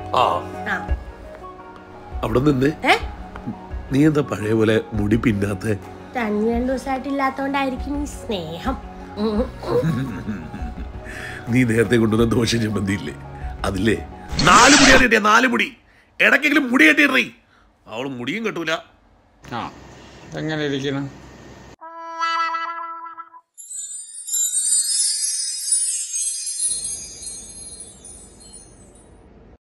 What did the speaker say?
ആ ആ അവിടെ നിന്ന് ഏ നീ എന്താ പഴയ പോലെ മുടി പിന്നാത്തെ രണ്ടു രണ്ടു ദിവസമായിട്ടില്ലാത്തോണ്ടായിരിക്കും ഈ സ്നേഹം ഉം. നീ നേരത്തെ കൊണ്ടുവന്ന ദോശ ചമ്മന്തി ഇല്ലേ അതില്ലേ നാല് മുടിയാണ് കിട്ടിയ നാല് മുടി ഇടയ്ക്കെങ്കിലും മുടി കെട്ടിയിടറി അവള് മുടിയും കെട്ടൂല ആ എങ്ങനെ ഇരിക്കണം